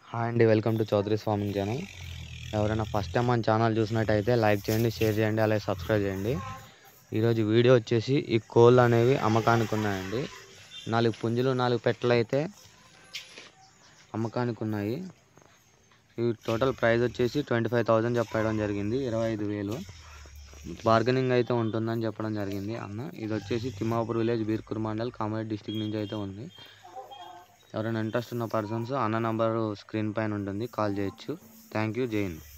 hi అండి welcome to Chowdary farming channel ఎవరైనా first time మన ఛానల్ చూసినట్టయితే లైక్ చేయండి షేర్ చేయండి అలాగే సబ్స్క్రైబ్ చేయండి ఈరోజు వీడియో వచ్చేసి ఈ కోళ్ళు అనేవి అమ్మకానికి ఉన్నాయండి నాలుగు పుంజులు నాలుగు పెట్టలు అయితే అమ్మకానికి ఉన్నాయి ఈ టోటల్ ప్రైస్ వచ్చేసి ట్వంటీ ఫైవ్ థౌజండ్ చెప్పడం జరిగింది ఇరవై ఐదు వేలు బార్గెనింగ్ అయితే ఉంటుందని చెప్పడం జరిగింది అన్న ఇది వచ్చేసి తిమ్మాపూర్ విలేజ్ బీర్కూర్ మండల్ కామారెడ్డి డిస్టిక్ నుంచి అయితే ఉంది ఎవరైనా ఇంట్రెస్ట్ ఉన్న పర్సన్స్ అన్న నంబరు స్క్రీన్ పైన ఉంటుంది కాల్ చేయొచ్చు థ్యాంక్ యూ జై హింద్